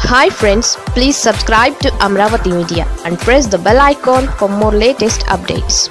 hi friends please subscribe to Amaravati media and press the bell icon for more latest updates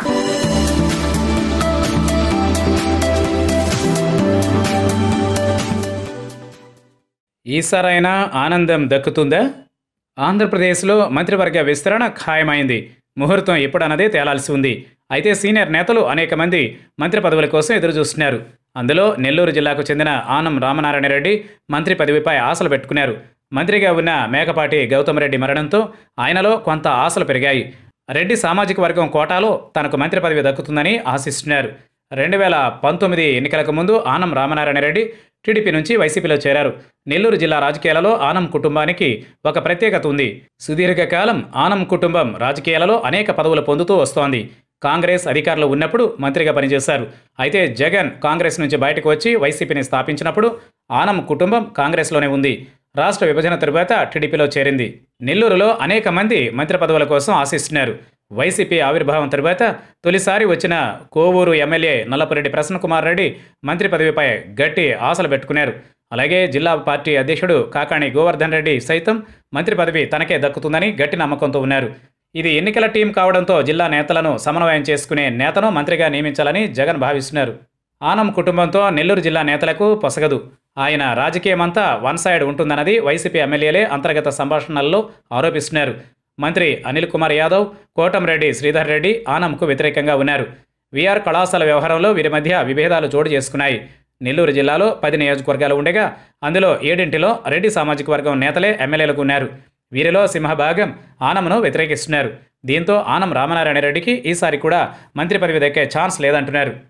ఈసారైనా ఆనందం దక్కుతుందా ఆంధ్రప్రదేశ్లో మంత్రివర్గ విస్తరణ ఖాయమైంది ముహూర్తం ఎప్పుడన్నదే తేలాల్సి ఉంది అయితే సీనియర్ నేతలు అనేక మంది మంత్రి పదవుల కోసం ఎదురుచూస్తున్నారు అందులో నెల్లూరు జిల్లాకు చెందిన ఆనం రామనారాయణ రెడ్డి మంత్రి పదవిపై ఆశలు పెట్టుకున్నారు మంత్రిగా ఉన్న మేకపాటి గౌతమ్ రెడ్డి మరణంతో ఆయనలో కొంత ఆశలు పెరిగాయి రెడ్డి సామాజిక వర్గం కోటాలో తనకు మంత్రి పదవి దక్కుతుందని ఆశిస్తున్నారు రెండు వేల పంతొమ్మిది ఎన్నికలకు ముందు ఆనం రామనారాయణ రెడ్డి టీడీపీ నుంచి వైసీపీలో చేరారు నెల్లూరు జిల్లా రాజకీయాలలో ఆనం కుటుంబానికి ఒక ప్రత్యేకత ఉంది సుదీర్ఘకాలం ఆనం కుటుంబం రాజకీయాలలో అనేక పదవులు పొందుతూ వస్తోంది కాంగ్రెస్ అధికారంలో ఉన్నప్పుడు మంత్రిగా పనిచేశారు అయితే జగన్ కాంగ్రెస్ నుంచి బయటకు వచ్చి వైసీపీని స్థాపించినప్పుడు ఆనం కుటుంబం కాంగ్రెస్లోనే ఉంది రాష్ట్ర విభజన తరువాత టీడీపీలో చేరింది నెల్లూరులో అనేక మంది మంత్రి పదవుల కోసం ఆశిస్తున్నారు వైసీపీ ఆవిర్భావం తరువాత తొలిసారి వచ్చిన కోవూరు ఎమ్మెల్యే నల్లపురెడ్డి ప్రసన్నకుమార్ రెడ్డి మంత్రి పదవిపై గట్టి ఆశలు పెట్టుకున్నారు అలాగే జిల్లా పార్టీ అధ్యక్షుడు కాకాణి గోవర్ధన్ రెడ్డి సైతం మంత్రి పదవి తనకే దక్కుతుందని గట్టి నమ్మకంతో ఉన్నారు ఇది ఎన్నికల టీం కావడంతో జిల్లా నేతలను సమన్వయం చేసుకునే నేతను మంత్రిగా నియమించాలని జగన్ భావిస్తున్నారు ఆనం కుటుంబంతో నెల్లూరు జిల్లా నేతలకు పొసగదు ఆయన రాజకీయమంతా వన్ సైడ్ ఉంటుందన్నది వైసీపీ ఎమ్మెల్యేలే అంతర్గత సంభాషణల్లో ఆరోపిస్తున్నారు మంత్రి అనిల్ కుమార్ యాదవ్ కోటంరెడ్డి శ్రీధర్ రెడ్డి ఆనంకు వ్యతిరేకంగా ఉన్నారు వీఆర్ కళాశాల వ్యవహారంలో వీరి మధ్య విభేదాలు చోటు చేసుకున్నాయి నెల్లూరు జిల్లాలో పది నియోజకవర్గాలు ఉండగా అందులో ఏడింటిలో రెడ్డి సామాజిక వర్గం నేతలే ఎమ్మెల్యేలకు ఉన్నారు వీరిలో సింహభాగం ఆనంను వ్యతిరేకిస్తున్నారు దీంతో ఆనం రామనారాయణ రెడ్డికి ఈసారి కూడా మంత్రి పదవి దక్కే ఛాన్స్ లేదంటున్నారు